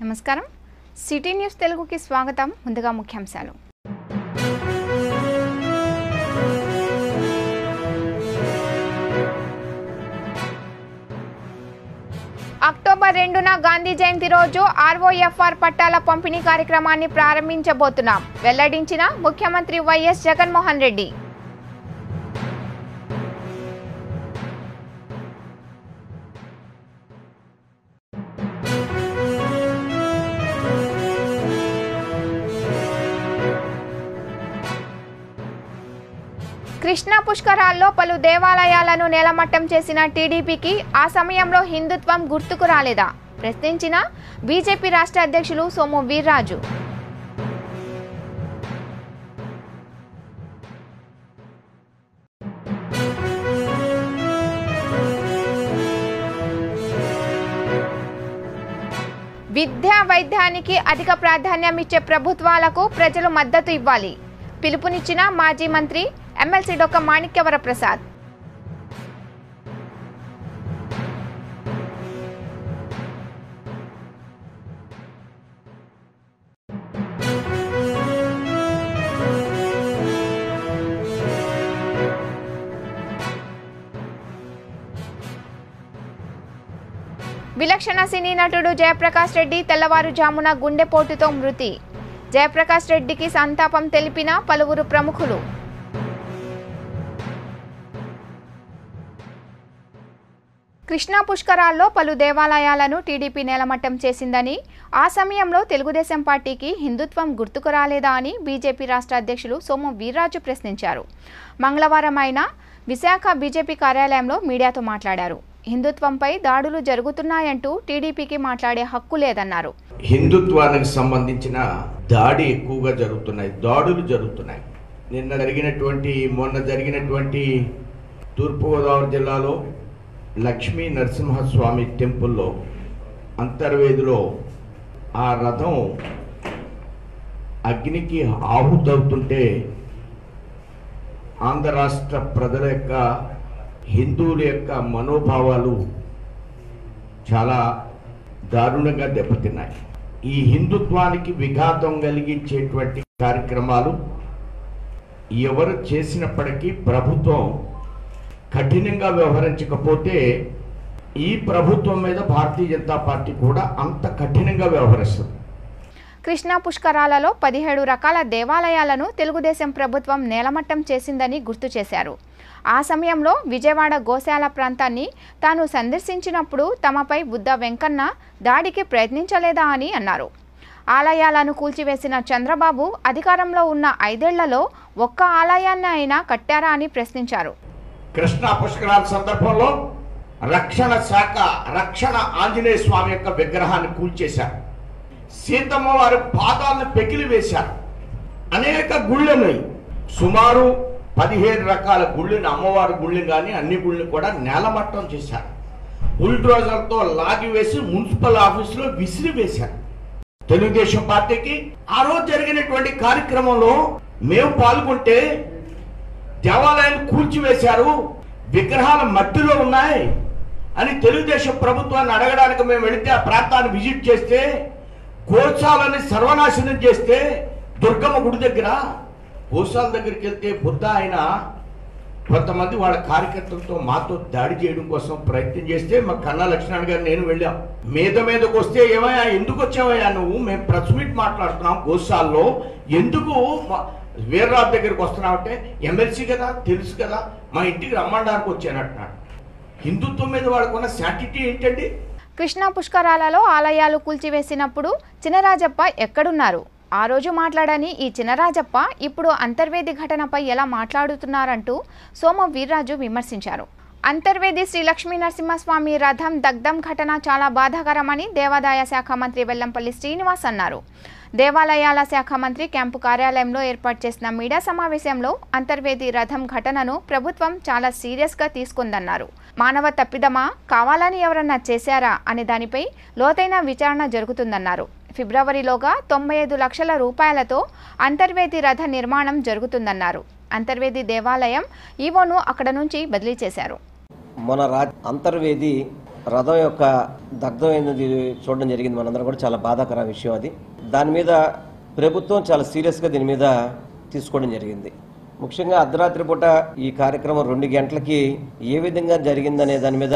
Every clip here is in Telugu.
నమస్కారం సిటీ న్యూస్ తెలుగుకి స్వాగతం ముందుగా ముఖ్యాంశాలు అక్టోబర్ రెండున గాంధీ జయంతి రోజు ఆర్ఓఎఫ్ఆర్ పట్టాల పంపిణీ కార్యక్రమాన్ని ప్రారంభించబోతున్నాం వెల్లడించిన ముఖ్యమంత్రి వైఎస్ జగన్మోహన్ రెడ్డి కృష్ణా పుష్కరాల్లో పలు దేవాలయాలను నేలమట్టం చేసిన టీడీపీకి ఆ సమయంలో హిందుత్వం గుర్తుకు రాలేదా ప్రశ్నించిన బీజేపీ రాష్ట్ర అధ్యక్షులు సోము వీర్రాజు విద్యా వైద్యానికి అధిక ప్రాధాన్యం ఇచ్చే ప్రభుత్వాలకు ప్రజలు మద్దతు ఇవ్వాలి పిలుపునిచ్చిన మాజీ మంత్రి ఎమ్మెల్సీ డొక్క మాణిక్యవర ప్రసాద్ విలక్షణ సినీ నటుడు జయప్రకాష్ రెడ్డి తెల్లవారుజామున గుండెపోటుతో మృతి జయప్రకాష్ రెడ్డికి సంతాపం తెలిపిన పలువురు ప్రముఖులు కృష్ణా పుష్కరాల్లో పలు దేవాలయాలను టీడీపీ నేలమట్టం చేసిందని ఆ సమయంలో తెలుగుదేశం పార్టీకి హిందుత్వం గుర్తుకు రాలేదా అని బీజేపీ రాష్ట్ర అధ్యక్షులు సోము వీర్రాజు ప్రశ్నించారు మంగళవారం ఆయన విశాఖ బీజేపీ కార్యాలయంలో మీడియాతో మాట్లాడారు హిందుత్వంపై దాడులు జరుగుతున్నాయంటూ టీడీపీకి మాట్లాడే హక్కు లేదన్నారు హిందుత్వానికి సంబంధించిన దాడి ఎక్కువగా జరుగుతున్నాయి దాడులు జరుగుతున్నాయి నిన్న జరిగినటువంటి మొన్న జరిగినటువంటి తూర్పుగోదావరి జిల్లాలో లక్ష్మీ నరసింహస్వామి టెంపుల్లో అంతర్వేదిలో ఆ రథం అగ్నికి ఆహుతవుతుంటే ఆంధ్ర రాష్ట్ర ప్రజల యొక్క హిందువుల యొక్క మనోభావాలు చాలా దారుణంగా దెబ్బతిన్నాయి ఈ హిందుత్వానికి విఘాతం కలిగించేటువంటి కార్యక్రమాలు ఎవరు చేసినప్పటికీ ప్రభుత్వం కఠినంగా వ్యవహరించకపోతే ఈ ప్రభుత్వం మీద భారతీయ జనతా పార్టీ కూడా అంత కఠినంగా వ్యవహరిస్తుంది కృష్ణా పుష్కరాలలో పదిహేడు రకాల దేవాలయాలను తెలుగుదేశం ప్రభుత్వం నేలమట్టం చేసిందని గుర్తు చేశారు ఆ సమయంలో విజయవాడ గోశాల ప్రాంతాన్ని తాను సందర్శించినప్పుడు తమపై బుద్ధ వెంకన్న దాడికి ప్రయత్నించలేదా అని అన్నారు ఆలయాలను కూల్చివేసిన చంద్రబాబు అధికారంలో ఉన్న ఐదేళ్లలో ఒక్క ఆలయాన్ని అయినా కట్టారా అని ప్రశ్నించారు కృష్ణా పుష్కరాల సందర్భంలో రక్షణ శాఖ రక్షణ ఆంజనేయ స్వామి యొక్క విగ్రహాన్ని కూల్చేశారు సీతమ్మ వారి పాదాలను పెకిలి వేశారు అనేక గుళ్ళని సుమారు పదిహేను రకాల గుళ్ళని అమ్మవారి గుళ్ళు కానీ అన్ని గుళ్ళని కూడా నేలమట్టం చేశారు బుల్డ్రోజర్తో లాగి వేసి మున్సిపల్ ఆఫీసులో విసిరి వేశారు తెలుగుదేశం పార్టీకి ఆ రోజు జరిగినటువంటి కార్యక్రమంలో మేము పాల్గొంటే దేవాలయాన్ని కూల్చివేశారు విగ్రహాలు మట్టిలో ఉన్నాయి అని తెలుగుదేశం ప్రభుత్వాన్ని అడగడానికి మేము వెళితే ఆ ప్రాంతాన్ని విజిట్ చేస్తే గోశాలని సర్వనాశనం చేస్తే దుర్గమ్మ గుడి దగ్గర గోశాల దగ్గరికి వెళ్తే బుద్ధ ఆయన కొంతమంది వాళ్ళ కార్యకర్తలతో మాతో దాడి చేయడం కోసం ప్రయత్నం చేస్తే మా కన్నా లక్ష్మణ్ గారు నేను వెళ్ళాం మీద మీదకి వస్తే ఏమయ్యా ఎందుకు వచ్చావయ్యా నువ్వు మేము ప్రెస్ మీట్ మాట్లాడుతున్నాం గోశాల్లో ఎందుకు మా- వీర్రాజు దగ్గరికి వస్తున్నావంటే ఎమ్మెల్సీ కదా తెలుసు కదా మా ఇంటికి రమ్మండానికి వచ్చానంటున్నాడు హిందుత్వం మీద వాళ్ళకున్న శాటిటీ ఏంటండి కృష్ణా పుష్కరాలలో ఆలయాలు కూల్చివేసినప్పుడు చినరాజప్ప ఎక్కడున్నారు ఆ రోజు మాట్లాడని ఈ చినరాజప్ప ఇప్పుడు అంతర్వేది ఘటనపై ఎలా మాట్లాడుతున్నారంటూ సోమ వీర్రాజు విమర్శించారు అంతర్వేది శ్రీ లక్ష్మీ నరసింహస్వామి రథం దగ్ధం ఘటన చాలా బాధాకరమని దేవాదాయ శాఖ మంత్రి వెల్లంపల్లి శ్రీనివాస్ అన్నారు దేవాలయాల శాఖ మంత్రి క్యాంపు కార్యాలయంలో ఏర్పాటు చేసిన మీడియా సమావేశంలో అంతర్వేది రథం ఘటనను ప్రభుత్వం చాలా సీరియస్గా తీసుకుందన్నారు మానవ తప్పిదమా కావాలని ఎవరన్నా చేశారా అనే దానిపై లోతైన విచారణ జరుగుతుందన్నారు ఫిబ్రవరిలోగా తొంభై ఐదు లక్షల రూపాయలతో అంతర్వేది రథ నిర్మాణం జరుగుతుందన్నారు అంతర్వేది దేవాలయం ఈవోను అక్కడ నుంచి బదిలీ చేశారు మన రా అంతర్వేది రథం యొక్క దగ్ధమైనది చూడడం జరిగింది మనందరం కూడా చాలా బాధాకర విషయం అది దాని మీద ప్రభుత్వం చాలా సీరియస్గా దీని మీద తీసుకోవడం జరిగింది ముఖ్యంగా అర్ధరాత్రి పూట ఈ కార్యక్రమం రెండు గంటలకి ఏ విధంగా జరిగిందనే దాని మీద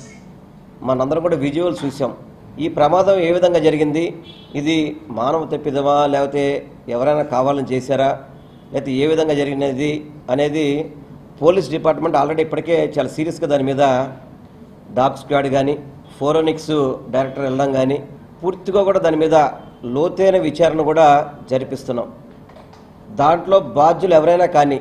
మనందరం కూడా విజువల్ చూసాం ఈ ప్రమాదం ఏ విధంగా జరిగింది ఇది మానవ తప్పిదమా లేకపోతే ఎవరైనా కావాలని చేశారా లేకపోతే ఏ విధంగా జరిగినది అనేది పోలీస్ డిపార్ట్మెంట్ ఆల్రెడీ ఇప్పటికే చాలా సీరియస్గా దాని మీద డాగ్ స్క్వాడ్ కానీ ఫోరోనిక్స్ డైరెక్టర్ వెళ్ళడం కానీ పూర్తిగా కూడా దాని మీద లోతైన విచారణ కూడా జరిపిస్తున్నాం దాంట్లో బాధ్యులు ఎవరైనా కానీ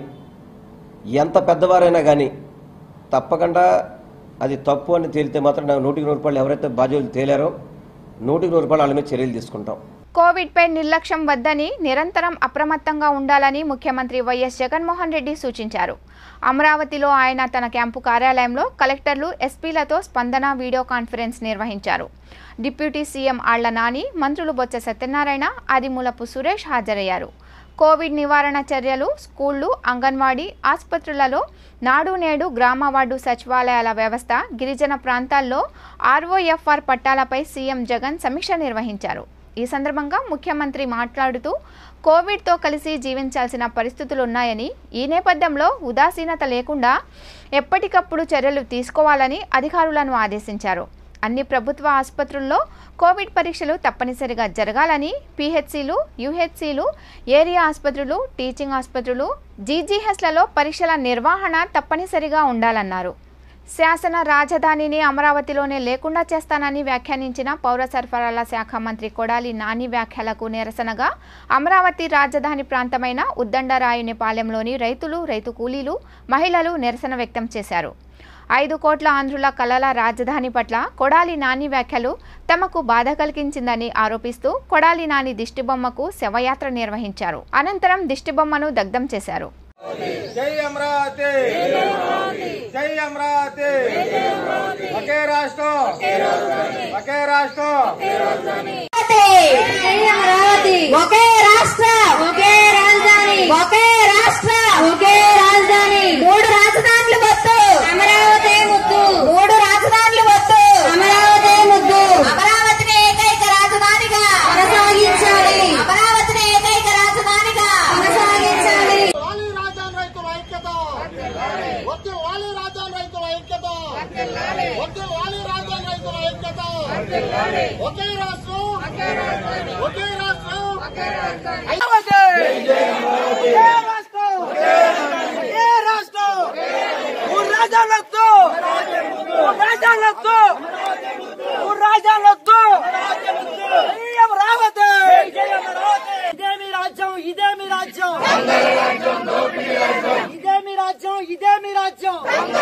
ఎంత పెద్దవారైనా కానీ తప్పకుండా అది తప్పు అని తేలితే మాత్రం నాకు నూటికి నూరు రూపాయలు ఎవరైతే బాధ్యులు తేలారో నూటికి నూరు రూపాయలు వాళ్ళ మీద చర్యలు తీసుకుంటాం కోవిడ్పై నిర్లక్ష్యం వద్దని నిరంతరం అప్రమత్తంగా ఉండాలని ముఖ్యమంత్రి వైఎస్ జగన్మోహన్ రెడ్డి సూచించారు అమరావతిలో ఆయన తన క్యాంపు కార్యాలయంలో కలెక్టర్లు ఎస్పీలతో స్పందన వీడియో కాన్ఫరెన్స్ నిర్వహించారు డిప్యూటీ సీఎం ఆళ్ల నాని మంత్రులు బొత్స సత్యనారాయణ ఆదిమూలపు సురేష్ హాజరయ్యారు కోవిడ్ నివారణ చర్యలు స్కూళ్లు అంగన్వాడీ ఆసుపత్రులలో నాడు నేడు గ్రామ వార్డు సచివాలయాల వ్యవస్థ గిరిజన ప్రాంతాల్లో ఆర్ఓఎఫ్ఆర్ పట్టాలపై సీఎం జగన్ సమీక్ష నిర్వహించారు ఈ సందర్భంగా ముఖ్యమంత్రి మాట్లాడుతూ కోవిడ్తో కలిసి జీవించాల్సిన పరిస్థితులున్నాయని ఈ నేపథ్యంలో ఉదాసీనత లేకుండా ఎప్పటికప్పుడు చర్యలు తీసుకోవాలని అధికారులను ఆదేశించారు అన్ని ప్రభుత్వ ఆసుపత్రుల్లో కోవిడ్ పరీక్షలు తప్పనిసరిగా జరగాలని పీహెచ్సీలు యూహెచ్సీలు ఏరియా ఆసుపత్రులు టీచింగ్ ఆసుపత్రులు జీజీహెచ్లలో పరీక్షల నిర్వహణ తప్పనిసరిగా ఉండాలన్నారు శాసన రాజధానిని అమరావతిలోనే లేకుండా చేస్తానని వ్యాఖ్యానించిన పౌర సరఫరాల శాఖ మంత్రి కొడాలి నాని వ్యాఖ్యలకు నిరసనగా అమరావతి రాజధాని ప్రాంతమైన ఉద్దండరాయునిపాలెంలోని రైతులు రైతు కూలీలు మహిళలు నిరసన వ్యక్తం చేశారు ఐదు కోట్ల ఆంధ్రుల కలల రాజధాని పట్ల కొడాలి నాని వ్యాఖ్యలు తమకు బాధ కలిగించిందని ఆరోపిస్తూ కొడాలి నాని దిష్టిబొమ్మకు శవయాత్ర నిర్వహించారు అనంతరం దిష్టిబొమ్మను దగ్ధం చేశారు జై అమరావతి జై అమరావతి ఒకే రాష్ట్రం ఒకే రాష్ట్రం అమరావతి ఒకే రాష్ట్ర ఒకే రాజధాని ఒకే రాష్ట్ర ఒకే రాజధాని మూడు రాజధానులు వద్దు అమరావతి ముద్దు మూడు రాజధానులు వద్దు అమరావతి ముద్దు అమరావతిని ఏకైక రాజధానిగా కొనసాగించాలి అమరావతిని ఏకైక రాజధానిగా కొనసాగించాలి వాలి రాజధాని రైతుల ఐక్యత వద్దు వాలి రాజధాని రైతుల ఐక్యత వద్దు వాలి రాజధాని రైతుల ఐక్యత ఒకే రాష్ట్రం ఒకే రాష్ట్రం ఏ రాష్ట్రం ఏ రాష్ట్రం మూడు రాజ్యాలొద్దు మూడు రాజ్యాలొద్దు మూడు రాజ్యాలొద్దు జై అమరావతి ఇదే మీ రాజ్యం ఇదే మీ రాజ్యం ఇదే మీ రాజ్యం ఇదే మీ రాజ్యం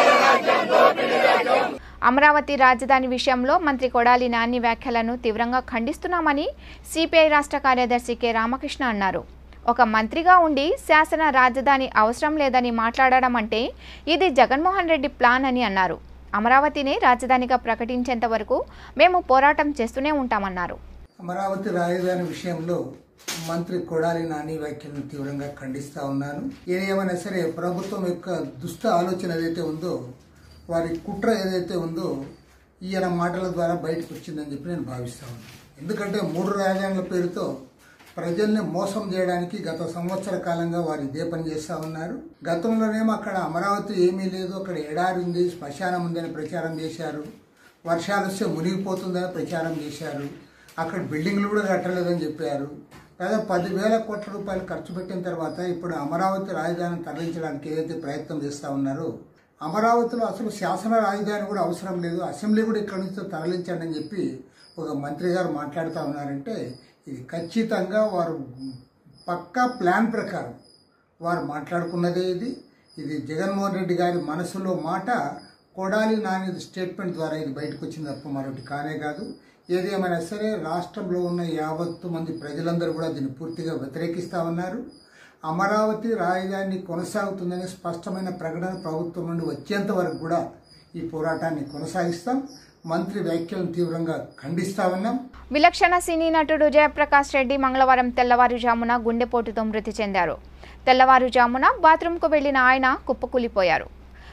అమరావతి రాజధాని విషయంలో మంత్రి కొడాలి నాని వ్యాఖ్యలను తీవ్రంగా ఖండిస్తున్నామని సిపిఐ రాష్ట్ర కార్యదర్శి కె రామకృష్ణ అన్నారు ఒక మంత్రిగా ఉండి శాసన రాజధాని అవసరం లేదని మాట్లాడడం అంటే ఇది జగన్మోహన్ రెడ్డి ప్లాన్ అని అన్నారు అమరావతిని రాజధానిగా ప్రకటించేంత వరకు మేము పోరాటం చేస్తూనే ఉంటామన్నారు అమరావతి రాజధాని విషయంలో మంత్రి కొడాలి నాని వ్యాఖ్యలను తీవ్రంగా ఖండిస్తా ఉన్నాను ఏదేమైనా సరే ప్రభుత్వం యొక్క దుష్ట ఆలోచన ఏదైతే ఉందో వారి కుట్ర ఏదైతే ఉందో ఈయన మాటల ద్వారా బయటకు వచ్చిందని చెప్పి నేను భావిస్తా ఉన్నాను ఎందుకంటే మూడు రాజధానుల పేరుతో ప్రజల్ని మోసం చేయడానికి గత సంవత్సర కాలంగా వారు ఇదే పని చేస్తా ఉన్నారు గతంలోనేమో అక్కడ అమరావతి ఏమీ లేదు అక్కడ ఎడారి ఉంది శ్మశానం ఉందని ప్రచారం చేశారు వర్షాలు వస్తే మునిగిపోతుందని ప్రచారం చేశారు అక్కడ బిల్డింగ్లు కూడా కట్టలేదని చెప్పారు దాదాపు పదివేల కోట్ల రూపాయలు ఖర్చు పెట్టిన తర్వాత ఇప్పుడు అమరావతి రాజధానిని తరలించడానికి ఏదైతే ప్రయత్నం చేస్తా ఉన్నారో అమరావతిలో అసలు శాసన రాజధాని కూడా అవసరం లేదు అసెంబ్లీ కూడా ఇక్కడి నుంచి తరలించండి అని చెప్పి ఒక మంత్రి గారు మాట్లాడుతూ ఉన్నారంటే ఇది ఖచ్చితంగా వారు పక్కా ప్లాన్ ప్రకారం వారు మాట్లాడుకున్నదే ఇది ఇది జగన్మోహన్ రెడ్డి గారి మనసులో మాట కొడాలి నాని స్టేట్మెంట్ ద్వారా ఇది బయటకు వచ్చింది తప్ప మరొకటి కానే కాదు ఏదేమైనా సరే రాష్ట్రంలో ఉన్న యావత్తు మంది ప్రజలందరూ కూడా దీన్ని పూర్తిగా వ్యతిరేకిస్తా ఉన్నారు అమరావతి రాజధాని కొనసాగుతుందనే స్పష్టమైన ప్రకటన ప్రభుత్వం నుండి వచ్చేంత వరకు కూడా ఈ పోరాటాన్ని కొనసాగిస్తాం మంత్రి వ్యాఖ్యలను తీవ్రంగా ఖండిస్తా ఉన్నాం విలక్షణ సినీ నటుడు జయప్రకాష్ రెడ్డి మంగళవారం తెల్లవారుజామున గుండెపోటుతో మృతి చెందారు తెల్లవారుజామున బాత్రూంకు వెళ్లిన ఆయన కుప్పకూలిపోయారు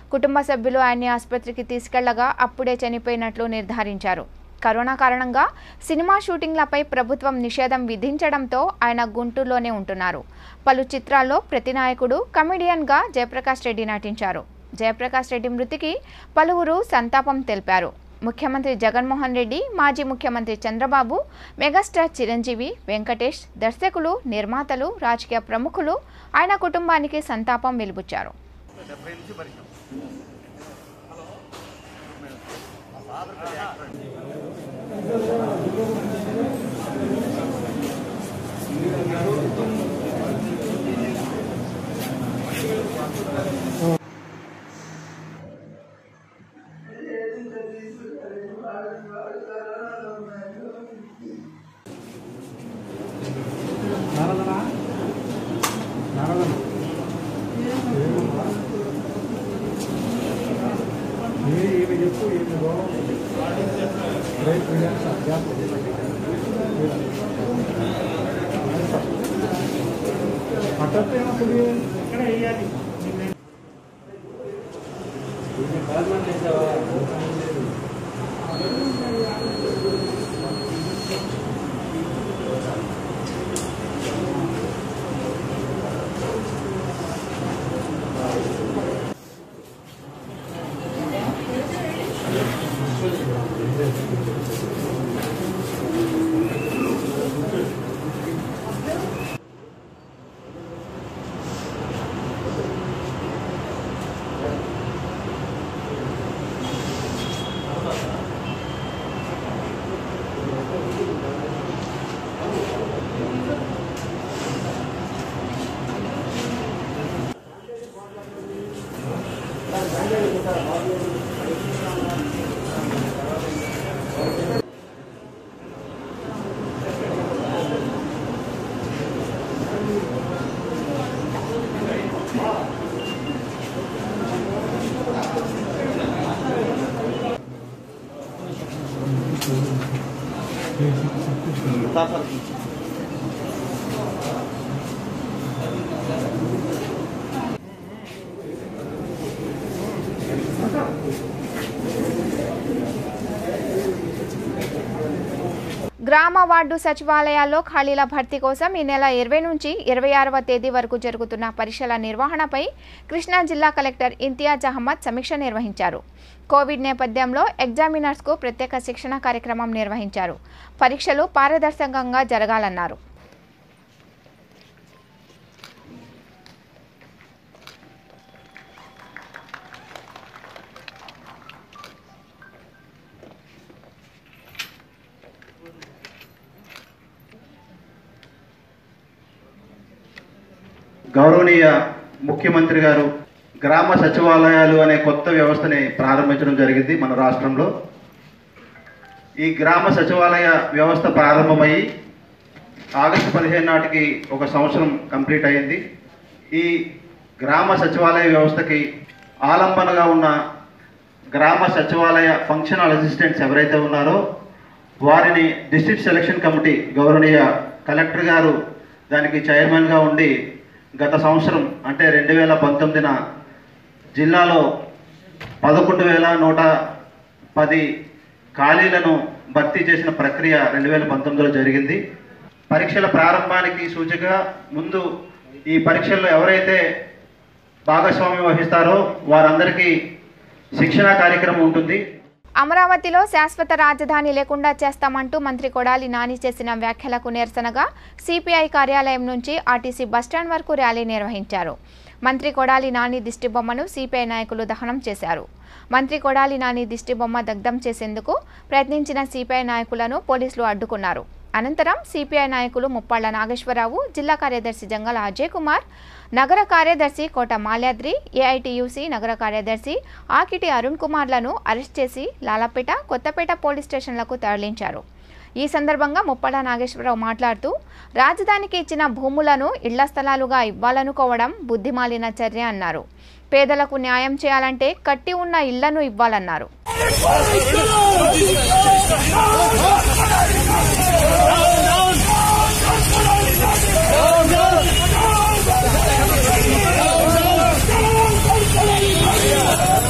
కుటుంబ సభ్యులు ఆయన్ని ఆసుపత్రికి తీసుకెళ్లగా అప్పుడే చనిపోయినట్లు నిర్ధారించారు కరోనా కారణంగా సినిమా షూటింగ్లపై ప్రభుత్వం నిషేధం విధించడంతో ఆయన గుంటూరులోనే ఉంటున్నారు పలు చిత్రాల్లో ప్రతినాయకుడు కమెడియన్గా జయప్రకాష్ రెడ్డి నటించారు జయప్రకాష్ రెడ్డి మృతికి పలువురు సంతాపం తెలిపారు ముఖ్యమంత్రి జగన్మోహన్ రెడ్డి మాజీ ముఖ్యమంత్రి చంద్రబాబు మెగాస్టార్ చిరంజీవి వెంకటేష్ దర్శకులు నిర్మాతలు రాజకీయ ప్రముఖులు ఆయన కుటుంబానికి సంతాపం వెలిబుచ్చారు గ్రామ వార్డు సచివాలయాల్లో ఖాళీల భర్తీ కోసం ఈ నెల ఇరవై నుంచి ఇరవై ఆరవ తేదీ వరకు జరుగుతున్న పరీక్షల నిర్వహణపై కృష్ణా జిల్లా కలెక్టర్ ఇంతియాజ్ అహ్మద్ సమీక్ష నిర్వహించారు కోవిడ్ నేపథ్యంలో ఎగ్జామినర్స్కు ప్రత్యేక శిక్షణ కార్యక్రమం నిర్వహించారు పరీక్షలు పారదర్శకంగా జరగాలన్నారు గౌరవనీయ ముఖ్యమంత్రి గారు గ్రామ సచివాలయాలు అనే కొత్త వ్యవస్థని ప్రారంభించడం జరిగింది మన రాష్ట్రంలో ఈ గ్రామ సచివాలయ వ్యవస్థ ప్రారంభమయ్యి ఆగస్టు పదిహేను నాటికి ఒక సంవత్సరం కంప్లీట్ అయింది ఈ గ్రామ సచివాలయ వ్యవస్థకి ఆలంబనగా ఉన్న గ్రామ సచివాలయ ఫంక్షనల్ అసిస్టెంట్స్ ఎవరైతే ఉన్నారో వారిని డిస్ట్రిక్ట్ సెలక్షన్ కమిటీ గౌరవనీయ కలెక్టర్ గారు దానికి చైర్మన్గా ఉండి గత సంవత్సరం అంటే రెండు వేల పంతొమ్మిదిన జిల్లాలో పదకొండు వేల నూట పది ఖాళీలను భర్తీ చేసిన ప్రక్రియ రెండు వేల పంతొమ్మిదిలో జరిగింది పరీక్షల ప్రారంభానికి సూచిక ముందు ఈ పరీక్షల్లో ఎవరైతే భాగస్వామ్యం వహిస్తారో వారందరికీ శిక్షణా కార్యక్రమం ఉంటుంది అమరావతిలో శాశ్వత రాజధాని లేకుండా చేస్తామంటూ మంత్రి కొడాలి నాని చేసిన వ్యాఖ్యలకు నిరసనగా సిపిఐ కార్యాలయం నుంచి ఆర్టీసీ బస్టాండ్ వరకు ర్యాలీ నిర్వహించారు మంత్రి కొడాలి నాని దిష్టిబొమ్మను సిపిఐ నాయకులు దహనం చేశారు మంత్రి కొడాలి నాని దిష్టిబొమ్మ దగ్ధం చేసేందుకు ప్రయత్నించిన సిపిఐ నాయకులను పోలీసులు అడ్డుకున్నారు అనంతరం సిపిఐ నాయకులు ముప్పాళ్ల నాగేశ్వరరావు జిల్లా కార్యదర్శి జంగల అజయ్ కుమార్ నగర కార్యదర్శి కోట మాల్యాద్రి ఏఐటియుసి నగర కార్యదర్శి ఆకిటి అరుణ్ కుమార్లను అరెస్ట్ చేసి లాలాపేట కొత్తపేట పోలీస్ స్టేషన్లకు తరలించారు ఈ సందర్భంగా ముప్పల నాగేశ్వరరావు మాట్లాడుతూ రాజధానికి ఇచ్చిన భూములను ఇళ్ల స్థలాలుగా ఇవ్వాలనుకోవడం బుద్ధిమాలిన చర్య అన్నారు పేదలకు న్యాయం చేయాలంటే కట్టి ఉన్న ఇళ్లను ఇవ్వాలన్నారు Down, down, down, down, down, down, down, down,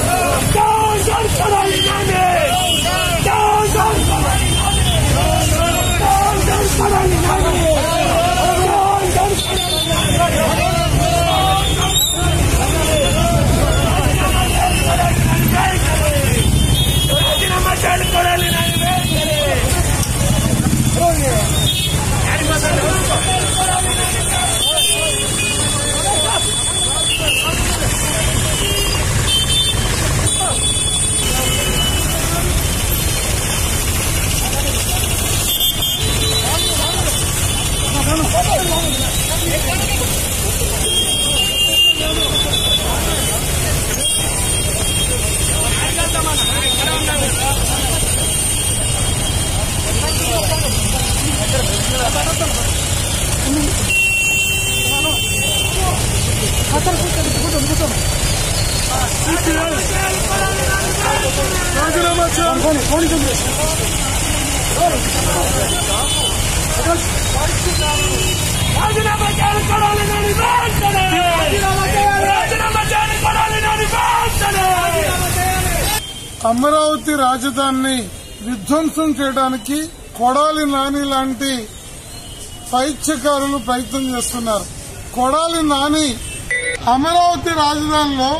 Amaravati రాజధానిని విధ్వంసం చేయడానికి కొడాలి నాని లాంటి పైత్యకారులు ప్రయత్నం చేస్తున్నారు కొడాలి నాని అమరావతి రాజధానిలో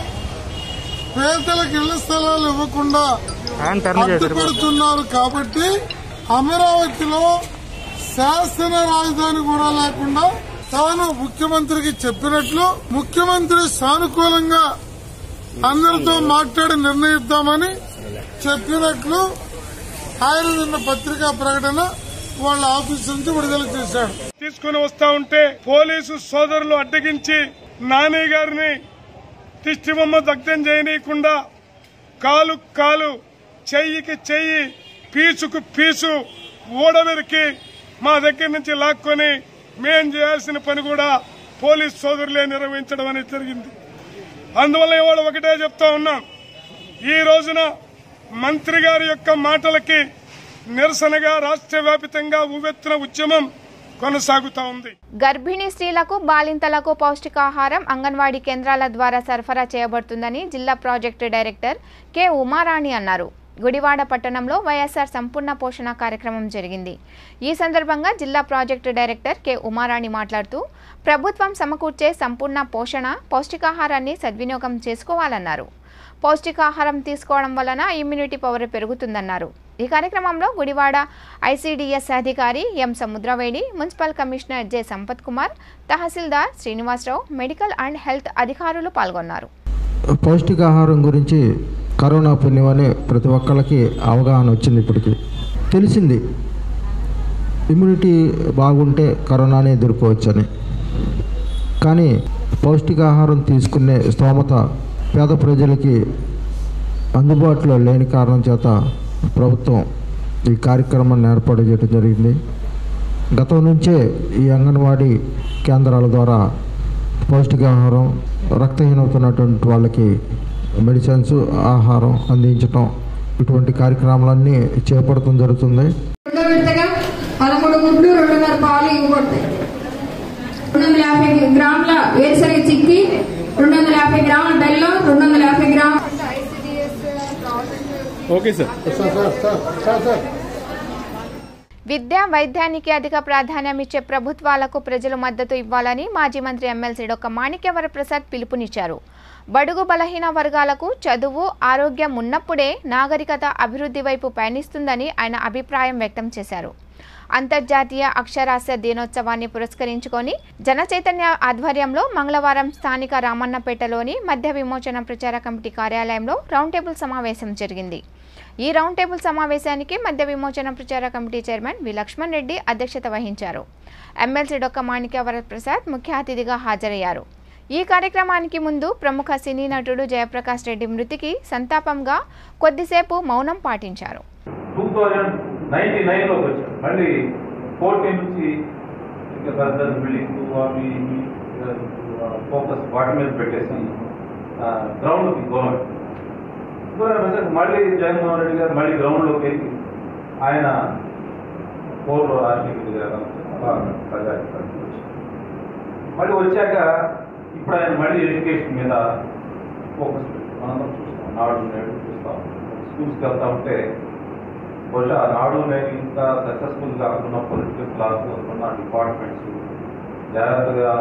పేదలకు ఇళ్ల స్థలాలు ఇవ్వకుండా అడ్డుపడుతున్నారు కాబట్టి అమరావతిలో శాసన రాజధాని కూడా లేకుండా తాను ముఖ్యమంత్రికి చెప్పినట్లు ముఖ్యమంత్రి సానుకూలంగా అందరితో మాట్లాడి నిర్ణయిద్దామని చెప్పినట్లు ఆయన నిన్న పత్రికా ప్రకటన వాళ్ళ ఆఫీస్ నుంచి విడుదల చేశాడు తీసుకుని వస్తా ఉంటే పోలీసు సోదరులు అడ్డగించి నాని గారిని దిష్టిబొమ్మ దగ్ధం చేయనీయకుండా కాలు కాలు చెయ్యికి చెయ్యి పీచుకు పీచు ఊడబెరికి మా దగ్గర నుంచి లాక్కొని మేం చేయాల్సిన పని కూడా పోలీస్ సోదరులే నిర్వహించడం అనేది జరిగింది అందువల్ల ఇవాళ ఒకటే చెప్తా ఉన్నాం ఈ రోజున మంత్రి గారి యొక్క మాటలకి నిరసనగా రాష్ట్ర వ్యాపితంగా ఉవ్వెత్తున ఉద్యమం కొనసాగుతా ఉంది గర్భిణీ స్త్రీలకు బాలింతలకు పౌష్టికాహారం అంగన్వాడీ కేంద్రాల ద్వారా సరఫరా చేయబడుతుందని జిల్లా ప్రాజెక్టు డైరెక్టర్ కె ఉమారాణి అన్నారు గుడివాడ పట్టణంలో వైఎస్ఆర్ సంపూర్ణ పోషణ కార్యక్రమం జరిగింది ఈ సందర్భంగా జిల్లా ప్రాజెక్టు డైరెక్టర్ కె ఉమారాణి మాట్లాడుతూ ప్రభుత్వం సమకూర్చే సంపూర్ణ పోషణ పౌష్టికాహారాన్ని సద్వినియోగం చేసుకోవాలన్నారు పౌష్టికాహారం తీసుకోవడం వలన ఇమ్యూనిటీ పవర్ పెరుగుతుందన్నారు ఈ కార్యక్రమంలో గుడివాడ ఐసీడీఎస్ అధికారి M Samudraveni municipal commissioner J Sampath Kumar tahsildar Srinivasarao medical and health అధికారులు పాల్గొన్నారు పౌష్టికాహారం గురించి కరోనా పుణ్యమని ప్రతి ఒక్కళ్ళకి అవగాహన వచ్చింది ఇప్పటికి తెలిసింది ఇమ్యూనిటీ బాగుంటే కరోనాని ఎదుర్కోవచ్చని కానీ పౌష్టికాహారం తీసుకునే స్తోమత పేద ప్రజలకి అందుబాటులో లేని కారణం చేత ప్రభుత్వం ఈ కార్యక్రమాన్ని ఏర్పాటు చేయడం జరిగింది గతం నుంచే ఈ అంగన్వాడీ కేంద్రాల ద్వారా పౌష్టికాహారం రక్తహీనత ఉన్నటువంటి వాళ్ళకి మెడిసిన్స్ ఆహారం అందించటం ఇటువంటి కార్యక్రమాలన్నీ చేపడటం జరుగుతుంది రెండో విడతగా పదమూడు గుడ్లు రెండున్నర పాలు ఇవ్వబడతాయి రెండు వందల యాభై గ్రాముల వేరుశనగ చిక్కి రెండు వందల యాభై గ్రాముల బెల్లం రెండు వందల యాభై గ్రాముల విద్య వైద్యానికి అధిక ప్రాధాన్యం ఇచ్చే ప్రభుత్వాలకు ప్రజలు మద్దతు ఇవ్వాలని మాజీ మంత్రి ఎమ్మెల్సీ డొక్క మాణిక్యవర ప్రసాద్ పిలుపునిచ్చారు బడుగు బలహీన వర్గాలకు చదువు ఆరోగ్యం ఉన్నప్పుడే నాగరికత అభివృద్ధి వైపు పయనిస్తుందని ఆయన అభిప్రాయం వ్యక్తం చేశారు అంతర్జాతీయ అక్షరాస్య దినోత్సవాన్ని పురస్కరించుకొని జనచైతన్య ఆధ్వర్యంలో మంగళవారం స్థానిక రామన్నపేటలోని మధ్య విమోచన ప్రచార కమిటీ కార్యాలయంలో రౌండ్ టేబుల్ సమావేశం జరిగింది ఈ రౌండ్ టేబుల్ సమావేశానికి మధ్య విమోచన ప్రచార committee chairman V Laxman Reddy అధ్యక్షత వహించారు ఎమ్మెల్సీ డొక్క మాణిక్య వరప్రసాద్ ముఖ్య అతిథిగా హాజరయ్యారు ఈ కార్యక్రమానికి ముందు ప్రముఖ సినీ నటుడు జయప్రకాష్ రెడ్డి మృతికి సంతాపంగా కొద్దిసేపు మౌనం పాటించారు టూ థౌజండ్ నైన్టీ నైన్లోకి వచ్చాడు మళ్ళీ ఫోర్టీ నుంచి ఇంకా పెద్ద పెద్ద బిల్డింగ్ అవి ఇవి, ఆ, ఫోకస్ వాటి మీద పెట్టేసి గ్రౌండ్కి దూరం దూరం పెట్టేసి మళ్ళీ జగన్మోహన్ రెడ్డి గారు మళ్ళీ గ్రౌండ్లోకి వెళ్ళి ఆయన కోర్టు రాజశేఖర్ గారు అలా ప్రజాకి మళ్ళీ వచ్చాక ఇప్పుడు ఆయన మళ్ళీ ఎడ్యుకేషన్ మీద ఫోకస్ పెట్టారు మనందరం చూస్తాం నాడు నేడు చూస్తాం స్కూల్స్కి వెళ్తా ఉంటే బహుశా నాడు నేడు ఇంకా సక్సెస్ఫుల్ గా ఉన్న పొలిటికల్ క్లాస్ ఉన్న డిపార్ట్మెంట్స్ జాగ్రత్తగా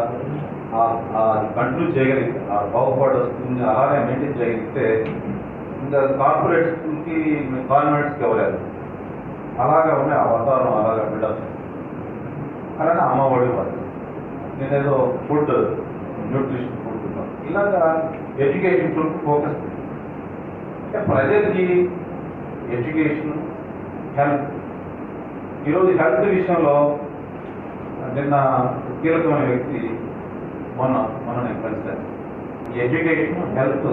కంటిన్యూ చేయగలిగితే ఆ బాగుపడ్డ స్కూల్ని అలానే మెయింటైన్ చేయగలిగితే ఇంకా కార్పొరేట్ స్కూల్కి కాన్వెంట్స్కి ఇవ్వలేదు అలాగా ఉన్నాయి ఆ వాతావరణం అలాగా బిల్డప్ అలానే అమ్మఒడి వాళ్ళు నేనేదో ఫుడ్ న్యూట్రిషన్ ఫుడ్ ఇలాగా ఎడ్యుకేషన్ ఫుడ్ ఫోకస్ అంటే ప్రజలకి ఎడ్యుకేషన్ హెల్త్ ఈరోజు హెల్త్ విషయంలో నిన్న కీలకమైన వ్యక్తి మొన్న మొన్న నేను కలిశాను ఈ ఎడ్యుకేషన్ హెల్త్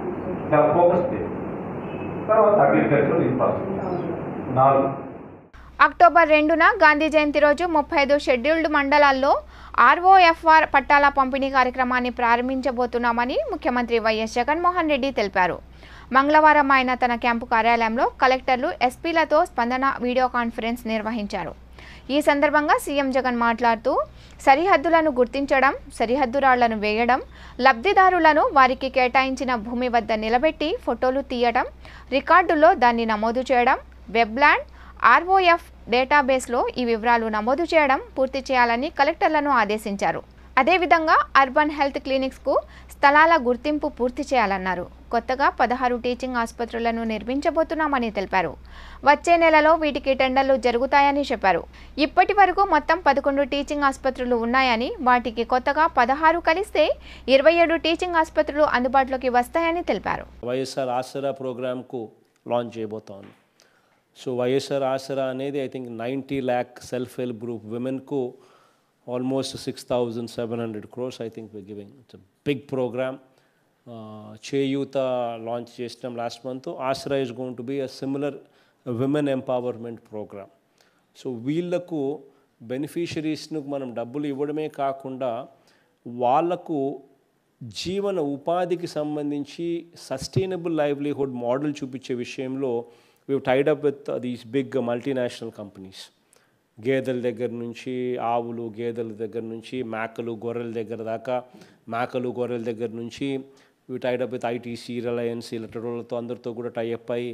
చాలా ఫోకస్ చేయాలి తర్వాత అగ్రికల్చర్ ఇన్ఫ్రాస్ట్రక్చర్ నాలుగు అక్టోబర్ రెండున గాంధీ జయంతి రోజు ముప్పై ఐదు షెడ్యూల్డ్ మండలాల్లో ఆర్ఓఎఫ్ఆర్ పట్టాల పంపిణీ కార్యక్రమాన్ని ప్రారంభించబోతున్నామని ముఖ్యమంత్రి వైఎస్ జగన్మోహన్ రెడ్డి తెలిపారు మంగళవారం ఆయన తన క్యాంపు కార్యాలయంలో కలెక్టర్లు ఎస్పీలతో స్పందన వీడియో కాన్ఫరెన్స్ నిర్వహించారు ఈ సందర్భంగా సీఎం జగన్ మాట్లాడుతూ సరిహద్దులను గుర్తించడం సరిహద్దు రాళ్లను వేయడం లబ్ధిదారులను వారికి కేటాయించిన భూమి వద్ద నిలబెట్టి ఫోటోలు తీయడం రికార్డుల్లో దాన్ని నమోదు చేయడం వెబ్లాండ్ ఆర్ఓఎఫ్ డేటాబేస్లో ఈ వివరాలు నమోదు చేయడం పూర్తి చేయాలని కలెక్టర్లను ఆదేశించారు అదేవిధంగా అర్బన్ హెల్త్ క్లినిక్స్కు స్థలాల గుర్తింపు పూర్తి చేయాలన్నారు కొత్తగా పదహారు టీచింగ్ ఆసుపత్రులను నిర్మించబోతున్నామని తెలిపారు వచ్చే నెలలో వీటికి టెండర్లు జరుగుతాయని చెప్పారు ఇప్పటి వరకు మొత్తం పదకొండు టీచింగ్ ఆసుపత్రులు ఉన్నాయని వాటికి కొత్తగా పదహారు కలిస్తే ఇరవై ఏడు టీచింగ్ ఆసుపత్రులు అందుబాటులోకి వస్తాయని తెలిపారు వైఎస్ఆర్ ఆసరా ప్రోగ్రామ్కు లాంచ్ చేయబోతాను సో వైఎస్ఆర్ ఆసరా అనేది I think ninety lakh self help group విమెన్కు almost six thousand seven hundred crores I think we giving it's big programme Cheyutha launch చేసినాం last month Aasara is going to be a similar women empowerment programme so వీళ్ళకు బెనిఫిషరీస్ను మనం డబ్బులు ఇవ్వడమే కాకుండా వాళ్లకు జీవన ఉపాధికి సంబంధించి సస్టైనబుల్ లైవ్లీహుడ్ మోడల్ చూపించే విషయంలో we tied up with these big multinational companies గేదెల దగ్గర నుంచి ఆవులు గేదెల దగ్గర నుంచి మేకలు గొర్రెల దగ్గర దాకా మేకలు గొర్రెల దగ్గర నుంచి we tied up with ITC Reliance ఇలాంటి వాళ్ళతో అందరితో కూడా టైఅప్ అయి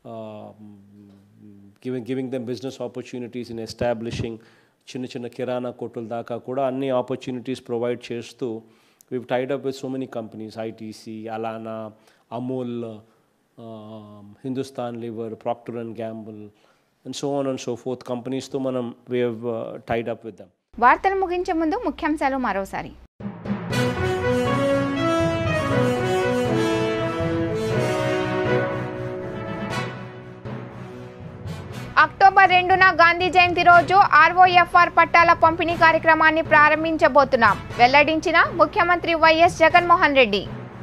giving giving them business opportunities in establishing చిన్న చిన్న కిరాణా కొట్టుల దాకా కూడా అన్ని ఆపర్చునిటీస్ ప్రొవైడ్ చేస్తూ we tied up with so many companies ITC అలానా Amul Hindustan Lever Procter and Gamble and so on and so forth కంపెనీస్తో మనం we tied up with them వార్తలు ముగించే ముందు ముఖ్యాంశాలు మరోసారి అక్టోబర్ రెండున గాంధీ జయంతి రోజు ఆర్ఓఎఫ్ఆర్ పట్టాల పంపిణీ కార్యక్రమాన్ని ప్రారంభించబోతున్నాం వెల్లడించిన ముఖ్యమంత్రి వైఎస్ జగన్మోహన్ రెడ్డి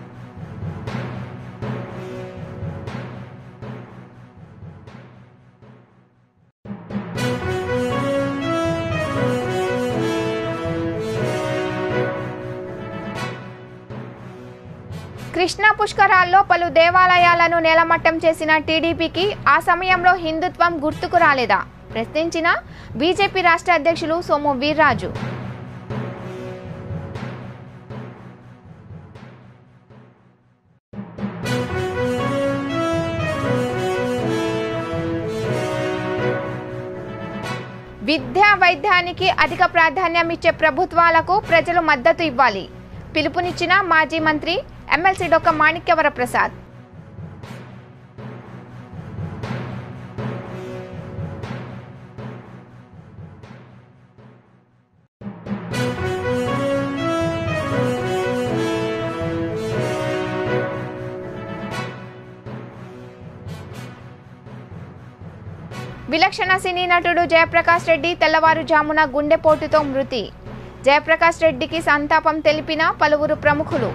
కృష్ణా పుష్కరాల్లో పలు దేవాలయాలను నేలమట్టం చేసిన టీడీపీకి ఆ సమయంలో హిందుత్వం గుర్తుకు రాలేదా ప్రశ్నించిన బీజేపీ రాష్ట్ర అధ్యక్షులు సోము వీర్రాజు విద్యా వైద్యానికి అధిక ప్రాధాన్యం ఇచ్చే ప్రభుత్వాలకు ప్రజలు మద్దతు ఇవ్వాలి పిలుపునిచ్చిన మాజీ మంత్రి ఎమ్మెల్సీ డొక్క మాణిక్యవర ప్రసాద్ విలక్షణ సినీ నటుడు జయప్రకాష్ రెడ్డి తెల్లవారుజామున గుండెపోటుతో మృతి జయప్రకాష్ రెడ్డికి సంతాపం తెలిపిన పలువురు ప్రముఖులు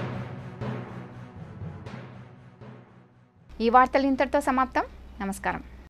ఈ వార్తలు ఇంతటితో సమాప్తం నమస్కారం